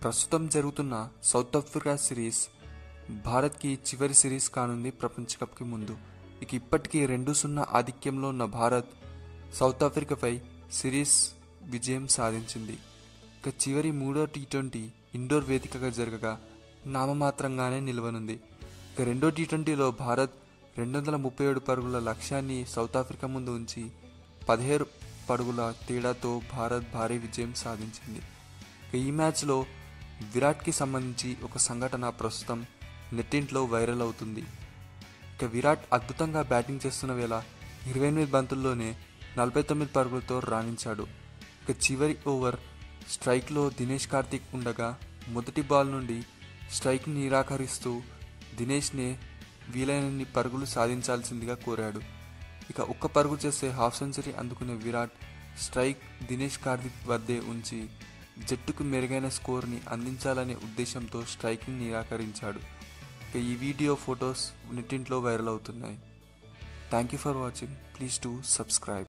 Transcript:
ప్రస్తుతం జరుగుతున్న south Africa series భారత్కి చివరి సిరీస్ కానుంది ప్రపంచ కప్కి ముందు ఇక ఇప్పటికీ రెండు సున్నా ఆధిక్యంలో ఉన్న భారత్ సౌత్ ఆఫ్రికాపై సిరీస్ విజయం సాధించింది ఇక చివరి మూడో టీ ట్వంటీ ఇండోర్ వేదికగా జరగగా నామమాత్రంగానే నిలవనుంది ఇక రెండో టీ ట్వంటీలో భారత్ రెండు వందల ముప్పై ఏడు పరుగుల లక్ష్యాన్ని సౌత్ ఆఫ్రికా ముందు ఉంచి పదిహేడు పరుగుల తేడాతో భారత్ భారీ విజయం సాధించింది ఇక ఈ మ్యాచ్లో విరాట్కి సంబంధించి ఒక సంఘటన ప్రస్తుతం నెట్టింట్లో వైరల్ అవుతుంది ఇక విరాట్ అద్భుతంగా బ్యాటింగ్ చేస్తున్న వేళ ఇరవై ఎనిమిది బంతుల్లోనే నలభై తొమ్మిది పరుగులతో రాణించాడు ఇక చివరి ఓవర్ స్ట్రైక్లో దినేష్ కార్తిక్ ఉండగా మొదటి బాల్ నుండి స్ట్రైక్ నిరాకరిస్తూ దినేష్నే వీలైనన్ని పరుగులు సాధించాల్సిందిగా కోరాడు ఇక ఒక్క పరుగు చేస్తే హాఫ్ సెంచరీ అందుకునే విరాట్ స్ట్రైక్ దినేష్ కార్తిక్ వద్దే ఉంచి జట్టుకు మెరుగైన స్కోర్ని అందించాలనే ఉద్దేశంతో స్ట్రైకింగ్ నిరాకరించాడు ఇక ఈ వీడియో ఫొటోస్ నెట్టింట్లో వైరల్ అవుతున్నాయి thank you for watching please to subscribe